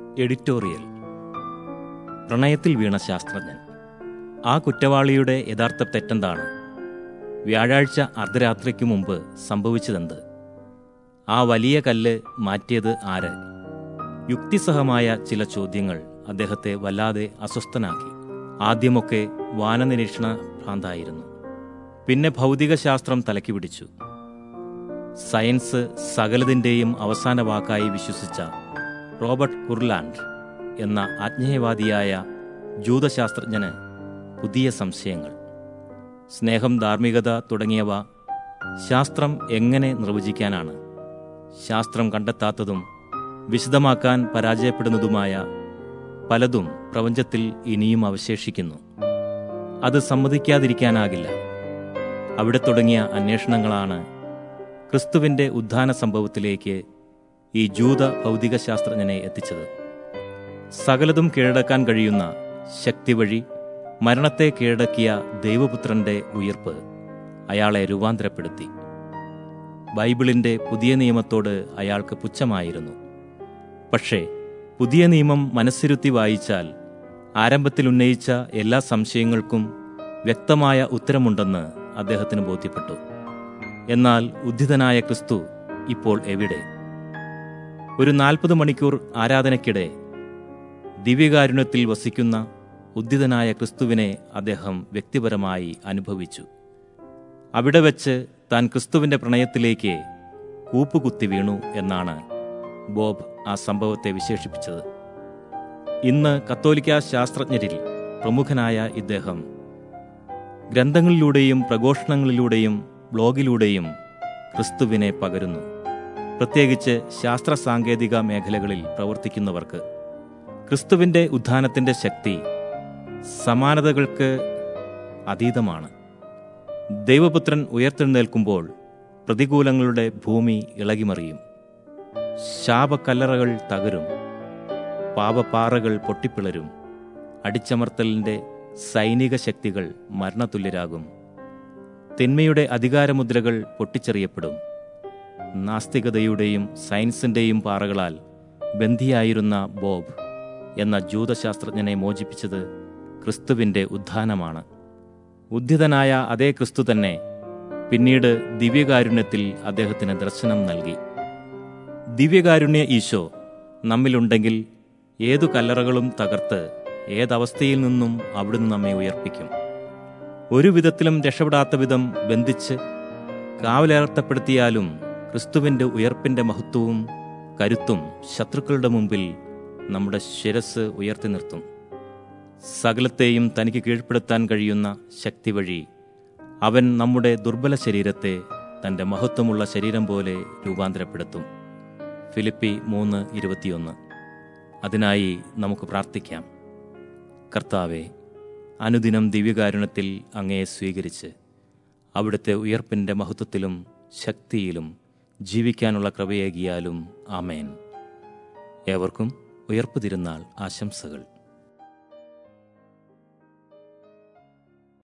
editorial പ്രണയത്തിൽ വീണ ശാസ്ത്രജ്ഞൻ ആ കുറ്റവാളിയുടെ യഥാർത്ഥ തെറ്റെന്താണ് വ്യാഴാഴ്ച അർദ്ധരാത്രിക്ക് മുമ്പ് സംഭവിച്ചതെന്ത് ആ വലിയ കല്ല് മാറ്റിയത് ആര് യുക്തിസഹമായ ചില ചോദ്യങ്ങൾ അദ്ദേഹത്തെ വല്ലാതെ അസ്വസ്ഥനാക്കി ആദ്യമൊക്കെ വാനനിരീക്ഷണ ഭ്രാന്തായിരുന്നു പിന്നെ ഭൗതികശാസ്ത്രം തലയ്ക്ക് പിടിച്ചു സയൻസ് സകലതിൻ്റെയും അവസാന വാക്കായി വിശ്വസിച്ച റോബർട്ട് കുർലാൻഡ് എന്ന ആജ്ഞേയവാദിയായ ജൂതശാസ്ത്രജ്ഞന് പുതിയ സംശയങ്ങൾ സ്നേഹം ധാർമ്മികത തുടങ്ങിയവ ശാസ്ത്രം എങ്ങനെ നിർവചിക്കാനാണ് ശാസ്ത്രം കണ്ടെത്താത്തതും വിശദമാക്കാൻ പരാജയപ്പെടുന്നതുമായ പലതും പ്രപഞ്ചത്തിൽ ഇനിയും അവശേഷിക്കുന്നു അത് സമ്മതിക്കാതിരിക്കാനാകില്ല അവിടെ തുടങ്ങിയ അന്വേഷണങ്ങളാണ് ക്രിസ്തുവിന്റെ ഉദ്ധാന സംഭവത്തിലേക്ക് ഈ ജൂത ഭൗതികശാസ്ത്രജ്ഞനെ എത്തിച്ചത് സകലതും കീഴടക്കാൻ കഴിയുന്ന ശക്തി വഴി മരണത്തെ കീഴടക്കിയ ദൈവപുത്രന്റെ ഉയർപ്പ് അയാളെ രൂപാന്തരപ്പെടുത്തി ബൈബിളിന്റെ പുതിയ നിയമത്തോട് അയാൾക്ക് പുച്ഛമായിരുന്നു പക്ഷേ പുതിയ നിയമം മനസ്സിരുത്തി വായിച്ചാൽ ആരംഭത്തിൽ ഉന്നയിച്ച എല്ലാ സംശയങ്ങൾക്കും വ്യക്തമായ ഉത്തരമുണ്ടെന്ന് അദ്ദേഹത്തിന് ബോധ്യപ്പെട്ടു എന്നാൽ ഉദ്ധിതനായ ക്രിസ്തു ഇപ്പോൾ എവിടെ ഒരു നാൽപ്പത് മണിക്കൂർ ആരാധനയ്ക്കിടെ ദിവ്യകാരുണ്യത്തിൽ വസിക്കുന്ന ഉദ്ധിതനായ ക്രിസ്തുവിനെ അദ്ദേഹം വ്യക്തിപരമായി അനുഭവിച്ചു അവിടെ വെച്ച് താൻ ക്രിസ്തുവിന്റെ പ്രണയത്തിലേക്ക് കൂപ്പുകുത്തി വീണു എന്നാണ് ബോബ് ആ സംഭവത്തെ വിശേഷിപ്പിച്ചത് ഇന്ന് കത്തോലിക്ക ശാസ്ത്രജ്ഞരിൽ പ്രമുഖനായ ഇദ്ദേഹം ഗ്രന്ഥങ്ങളിലൂടെയും പ്രഘോഷണങ്ങളിലൂടെയും ബ്ലോഗിലൂടെയും ക്രിസ്തുവിനെ പകരുന്നു പ്രത്യേകിച്ച് ശാസ്ത്ര സാങ്കേതിക മേഖലകളിൽ പ്രവർത്തിക്കുന്നവർക്ക് ക്രിസ്തുവിന്റെ ഉത്ഥാനത്തിന്റെ ശക്തി സമാനതകൾക്ക് അതീതമാണ് ദൈവപുത്രൻ ഉയർത്തെഴുന്നേൽക്കുമ്പോൾ പ്രതികൂലങ്ങളുടെ ഭൂമി ഇളകിമറിയും ശാപക്കല്ലറകൾ തകരും പാപപ്പാറകൾ പൊട്ടിപ്പിളരും അടിച്ചമർത്തലിന്റെ സൈനിക ശക്തികൾ മരണതുല്യരാകും തിന്മയുടെ അധികാരമുദ്രകൾ പൊട്ടിച്ചെറിയപ്പെടും നാസ്തികതയുടെയും സയൻസിന്റെയും പാറകളാൽ ബന്ധിയായിരുന്ന ബോബ് എന്ന ജൂതശാസ്ത്രജ്ഞനെ മോചിപ്പിച്ചത് ക്രിസ്തുവിന്റെ ഉദ്ധാനമാണ് ഉദ്ധിതനായ അതേ ക്രിസ്തു തന്നെ പിന്നീട് ദിവ്യകാരുണ്യത്തിൽ അദ്ദേഹത്തിന് ദർശനം നൽകി ദിവ്യകാരുണ്യ ഈശോ നമ്മിലുണ്ടെങ്കിൽ ഏതു കല്ലറകളും തകർത്ത് ഏതവസ്ഥയിൽ നിന്നും അവിടുന്ന് നമ്മെ ഉയർപ്പിക്കും ഒരു വിധത്തിലും രക്ഷപ്പെടാത്ത വിധം ബന്ധിച്ച് കാവലേർത്തപ്പെടുത്തിയാലും ക്രിസ്തുവിന്റെ ഉയർപ്പിന്റെ മഹത്വവും കരുത്തും ശത്രുക്കളുടെ മുമ്പിൽ നമ്മുടെ ശിരസ് ഉയർത്തി നിർത്തും സകലത്തെയും തനിക്ക് കീഴ്പ്പെടുത്താൻ കഴിയുന്ന ശക്തി വഴി അവൻ നമ്മുടെ ദുർബല ശരീരത്തെ തന്റെ മഹത്വമുള്ള ശരീരം പോലെ രൂപാന്തരപ്പെടുത്തും ഫിലിപ്പി മൂന്ന് ഇരുപത്തിയൊന്ന് അതിനായി നമുക്ക് പ്രാർത്ഥിക്കാം കർത്താവെ അനുദിനം ദിവ്യകാരുണ്യത്തിൽ അങ്ങയെ സ്വീകരിച്ച് അവിടുത്തെ ഉയർപ്പിൻ്റെ മഹത്വത്തിലും ശക്തിയിലും ജീവിക്കാനുള്ള കൃപയേകിയാലും ആമേൻ ഏവർക്കും ഉയർപ്പ് തിരുന്നാൾ ആശംസകൾ